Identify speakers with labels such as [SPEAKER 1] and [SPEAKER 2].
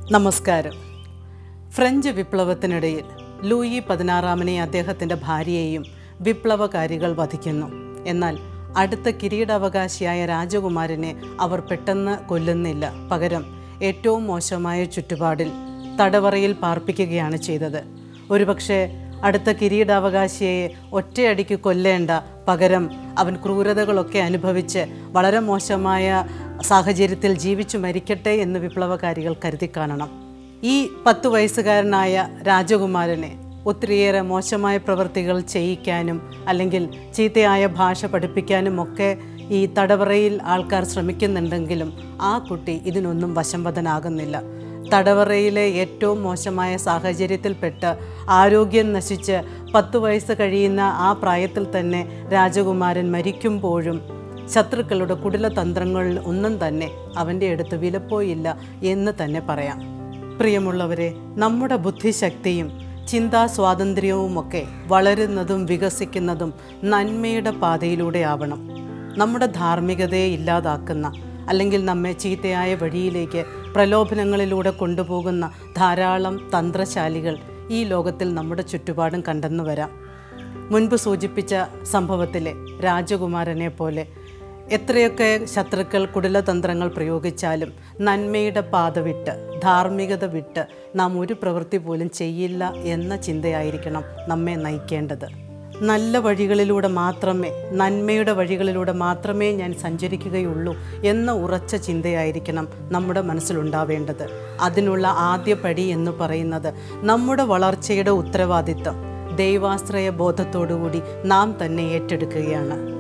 [SPEAKER 1] നമസ്കാരം French വിപ്ലവത്തിനിടയിൽ Louis പതിനാറാമനെ അദ്ദേഹത്തിൻ്റെ ഭാര്യയെയും വിപ്ലവകാരികൾ വധിക്കുന്നു എന്നാൽ അടുത്ത കിരീടാവകാശിയായ രാജകുമാരനെ അവർ പെട്ടെന്ന് കൊല്ലുന്നില്ല പകരം ഏറ്റവും മോശമായ ചുറ്റുപാടിൽ തടവറയിൽ പാർപ്പിക്കുകയാണ് ചെയ്തത് ഒരുപക്ഷെ അടുത്ത കിരീടാവകാശിയെ ഒറ്റയടിക്ക് കൊല്ലേണ്ട പകരം അവൻ ക്രൂരതകളൊക്കെ അനുഭവിച്ച് വളരെ മോശമായ സാഹചര്യത്തിൽ ജീവിച്ചു മരിക്കട്ടെ എന്ന് വിപ്ലവകാരികൾ കരുതി കാണണം ഈ പത്ത് വയസ്സുകാരനായ രാജകുമാരനെ ഒത്തിരിയേറെ മോശമായ പ്രവൃത്തികൾ ചെയ്യിക്കാനും അല്ലെങ്കിൽ ചീത്തയായ ഭാഷ പഠിപ്പിക്കാനും ഒക്കെ ഈ തടവറയിൽ ആൾക്കാർ ശ്രമിക്കുന്നുണ്ടെങ്കിലും ആ കുട്ടി ഇതിനൊന്നും വശംവദനാകുന്നില്ല തടവറയിലെ ഏറ്റവും മോശമായ സാഹചര്യത്തിൽപ്പെട്ട് ആരോഗ്യം നശിച്ച് പത്ത് വയസ്സ് കഴിയുന്ന ആ പ്രായത്തിൽ തന്നെ രാജകുമാരൻ മരിക്കുമ്പോഴും ശത്രുക്കളുടെ കുടിലതന്ത്രങ്ങളിൽ ഒന്നും തന്നെ അവൻ്റെ അടുത്ത് വിലപ്പോയില്ല എന്ന് തന്നെ പറയാം പ്രിയമുള്ളവരെ നമ്മുടെ ബുദ്ധിശക്തിയും ചിന്താ സ്വാതന്ത്ര്യവുമൊക്കെ വളരുന്നതും വികസിക്കുന്നതും നന്മയുടെ പാതയിലൂടെ ആവണം നമ്മുടെ ധാർമ്മികതയെ ഇല്ലാതാക്കുന്ന അല്ലെങ്കിൽ നമ്മെ ചീത്തയായ വഴിയിലേക്ക് പ്രലോഭനങ്ങളിലൂടെ കൊണ്ടുപോകുന്ന ധാരാളം തന്ത്രശാലികൾ ഈ ലോകത്തിൽ നമ്മുടെ ചുറ്റുപാടും കണ്ടെന്നു വരാം മുൻപ് സൂചിപ്പിച്ച സംഭവത്തിലെ രാജകുമാരനെ പോലെ എത്രയൊക്കെ ശത്രുക്കൾ കുടിലതന്ത്രങ്ങൾ പ്രയോഗിച്ചാലും നന്മയുടെ പാത വിട്ട് ധാർമ്മികത വിട്ട് നാം ഒരു പ്രവൃത്തി പോലും ചെയ്യില്ല എന്ന ചിന്തയായിരിക്കണം നമ്മെ നയിക്കേണ്ടത് നല്ല വഴികളിലൂടെ മാത്രമേ നന്മയുടെ വഴികളിലൂടെ മാത്രമേ ഞാൻ സഞ്ചരിക്കുകയുള്ളൂ എന്ന ഉറച്ച ചിന്തയായിരിക്കണം നമ്മുടെ മനസ്സിലുണ്ടാവേണ്ടത് അതിനുള്ള ആദ്യ പടി എന്ന് പറയുന്നത് നമ്മുടെ വളർച്ചയുടെ ഉത്തരവാദിത്തം ദൈവാശ്രയ ബോധത്തോടുകൂടി നാം തന്നെ ഏറ്റെടുക്കുകയാണ്